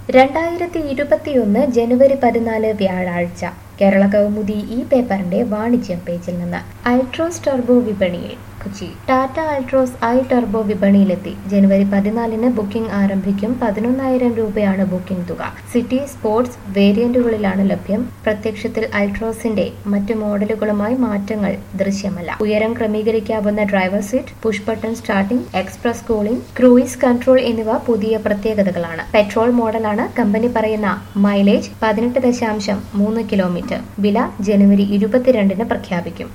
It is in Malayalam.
രണ്ടായിരത്തി ഇരുപത്തിയൊന്ന് ജനുവരി പതിനാല് വ്യാഴാഴ്ച കേരള കൗമുദി ഈ പേപ്പറിന്റെ വാണിജ്യം പേജിൽ നിന്ന് അൾട്രോസ് ടർബോ വിപണിയിൽ Kochi Tata Altroz I turbo വിപണിയിലെത്തി ജനുവരി പതിനാലിന് ബുക്കിംഗ് ആരംഭിക്കും പതിനൊന്നായിരം രൂപയാണ് ബുക്കിംഗ് തുക സിറ്റി സ്പോർട്സ് വേരിയന്റുകളിലാണ് ലഭ്യം പ്രത്യക്ഷത്തിൽ അൾട്രോസിന്റെ മറ്റു മോഡലുകളുമായി മാറ്റങ്ങൾ ദൃശ്യമല്ല ഉയരം ക്രമീകരിക്കാവുന്ന driver seat push button starting express cooling cruise control എന്നിവ പുതിയ പ്രത്യേകതകളാണ് പെട്രോൾ മോഡലാണ് കമ്പനി പറയുന്ന മൈലേജ് പതിനെട്ട് ദശാംശം മൂന്ന് കിലോമീറ്റർ വില ജനുവരി ഇരുപത്തിരണ്ടിന് പ്രഖ്യാപിക്കും